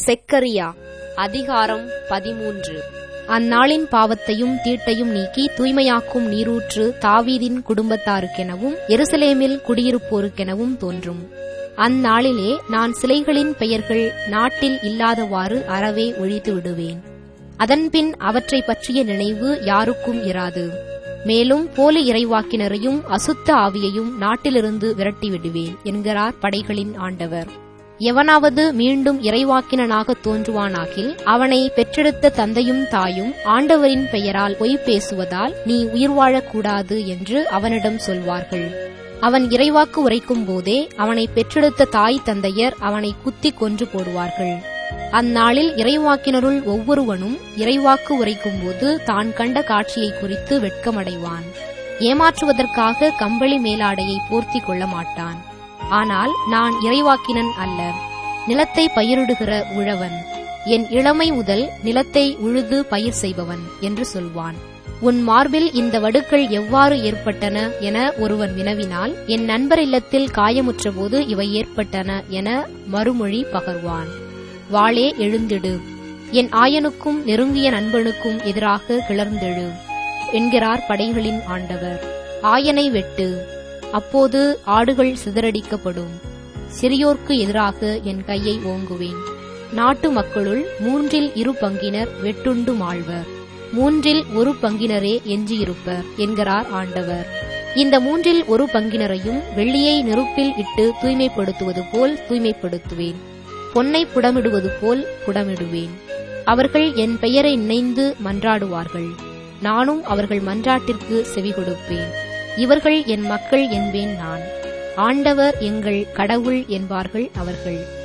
செக்கரியா அதிகாரம் பதிமூன்று அந்நாளின் பாவத்தையும் தீட்டையும் நீக்கி தூய்மையாக்கும் நீரூற்று தாவீதின் குடும்பத்தாருக்கெனவும் எருசலேமில் குடியிருப்போருக்கெனவும் தோன்றும் அந்நாளிலே நான் சிலைகளின் பெயர்கள் நாட்டில் இல்லாதவாறு அறவே ஒழித்து விடுவேன் அதன்பின் அவற்றை பற்றிய நினைவு யாருக்கும் இராது மேலும் போலி இறைவாக்கினரையும் அசுத்த ஆவியையும் நாட்டிலிருந்து விரட்டி விடுவேன் என்கிறார் படைகளின் ஆண்டவர் எவனாவது மீண்டும் இறைவாக்கினனாக தோன்றுவானாகில் அவனை பெற்றெடுத்த தந்தையும் தாயும் ஆண்டவரின் பெயரால் பொய் பேசுவதால் நீ உயிர் வாழக்கூடாது என்று அவனிடம் சொல்வார்கள் அவன் இறைவாக்கு உரைக்கும் போதே அவனை பெற்றெடுத்த தாய் தந்தையர் அவனை குத்திக் கொன்று போடுவார்கள் அந்நாளில் இறைவாக்கினருள் ஒவ்வொருவனும் இறைவாக்கு உரைக்கும்போது தான் கண்ட காட்சியை குறித்து வெட்கமடைவான் ஏமாற்றுவதற்காக கம்பளி மேலாடையை போர்த்தி கொள்ள மாட்டான் ஆனால் நான் இறைவாக்கினன் அல்ல நிலத்தை பயிரிடுகிற உழவன் என் இளமை முதல் நிலத்தை உழுது பயிர் செய்பவன் என்று சொல்வான் உன் மார்பில் இந்த வடுக்கள் எவ்வாறு ஏற்பட்டன என ஒருவன் வினவினால் என் நண்பர் இல்லத்தில் காயமுற்றபோது இவை ஏற்பட்டன என மறுமொழி பகர்வான் வாளே எழுந்திடு என் ஆயனுக்கும் நெருங்கிய நண்பனுக்கும் எதிராக கிளர்ந்தெழு என்கிறார் படைகளின் ஆண்டவர் ஆயனை வெட்டு அப்போது ஆடுகள் சிதறடிக்கப்படும் சிறியோர்க்கு எதிராக என் கையை ஓங்குவேன் நாட்டு மக்களுள் மூன்றில் இரு பங்கினர் வெட்டுண்டு மாழ்வர் மூன்றில் ஒரு பங்கினரே எஞ்சியிருப்பர் என்கிறார் ஆண்டவர் இந்த மூன்றில் ஒரு பங்கினரையும் வெள்ளியை நெருப்பில் இட்டு தூய்மைப்படுத்துவது போல் தூய்மைப்படுத்துவேன் பொன்னை புடமிடுவது போல் புடமிடுவேன் அவர்கள் என் பெயரை நினைந்து மன்றாடுவார்கள் நானும் அவர்கள் மன்றாட்டிற்கு செவி கொடுப்பேன் இவர்கள் என் மக்கள் என்பேன் நான் ஆண்டவர் எங்கள் கடவுள் என்பார்கள் அவர்கள்